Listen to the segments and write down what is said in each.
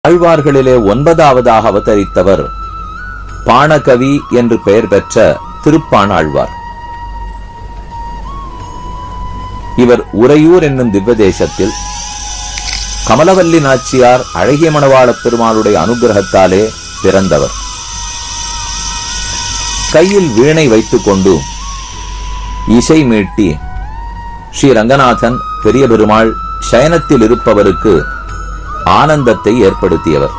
ஆழ்வார்களிலே ஒன்பதாவதாக அவதரித்தவர் பாணகவி என்று பெயர் பெற்ற திருப்பாணாழ்வார் இவர் உறையூர் என்னும் திவ்வதேசத்தில் கமலவல்லி நாச்சியார் அழகிய மணவாளப் பெருமாளுடைய அனுகிரகத்தாலே பிறந்தவர் கையில் வீணை வைத்துக்கொண்டு இசை மீட்டி ஸ்ரீ ரங்கநாதன் பெரிய பெருமாள் சயனத்தில் இருப்பவருக்கு ஆனந்தத்தை ஏற்படுத்தியவர்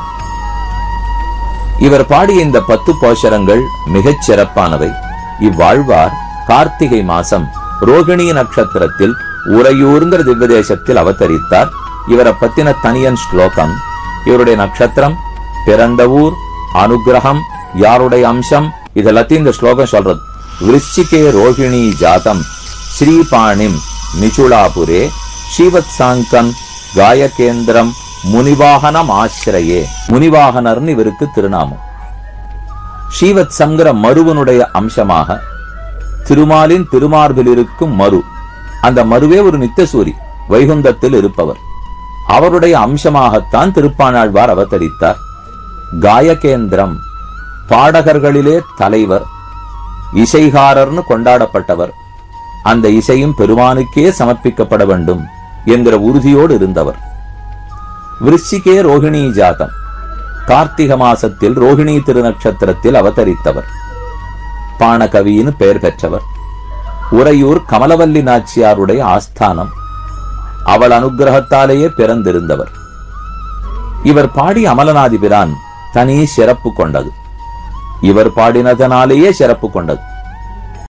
இவர் பாடிய இந்த பத்து போஷரங்கள் மிகச் சிறப்பானவை இவ்வாழ்வார் கார்த்திகை மாசம் ரோகிணி நட்சத்திரத்தில் உறையூர்ங்கிற திவ்வதேசத்தில் அவதரித்தார் இவரை பத்தின தனியன் ஸ்லோகம் இவருடைய நட்சத்திரம் பிறந்த ஊர் அனுகிரகம் யாருடைய அம்சம் இதெல்லாத்தையும் இந்த ஸ்லோகம் சொல்றது விருச்சிகே ரோகிணி ஜாதம் ஸ்ரீபாணிம் நிச்சுளாபுரே ஸ்ரீவத்சாங்கன் காயகேந்திரம் முனிவாகனம் ஆசிரயே முனிவாகனர்னு இவருக்கு திருநாமம் ஸ்ரீவத்சங்கிற மருவனுடைய அம்சமாக திருமாலின் திருமார்பில் இருக்கும் மரு அந்த மருவே ஒரு நித்தசூரி வைகுந்தத்தில் இருப்பவர் அவருடைய அம்சமாகத்தான் திருப்பாணாழ்வார் அவதரித்தார் காயகேந்திரம் பாடகர்களிலே தலைவர் இசைகாரர்னு கொண்டாடப்பட்டவர் அந்த இசையும் பெருமானுக்கே சமர்ப்பிக்கப்பட வேண்டும் என்கிற உறுதியோடு இருந்தவர் விருச்சிகே ரோகிணி ஜாதம் கார்த்திக மாசத்தில் ரோகிணி திருநட்சத்திரத்தில் அவதரித்தவர் பாணகவின்னு பெயர் பெற்றவர் உறையூர் கமலவல்லி நாச்சியாருடைய ஆஸ்தானம் அவள் அனுகிரகத்தாலேயே பிறந்திருந்தவர் இவர் பாடி அமலநாதிபிரான் தனி சிறப்பு கொண்டது இவர் பாடினதனாலேயே சிறப்பு கொண்டது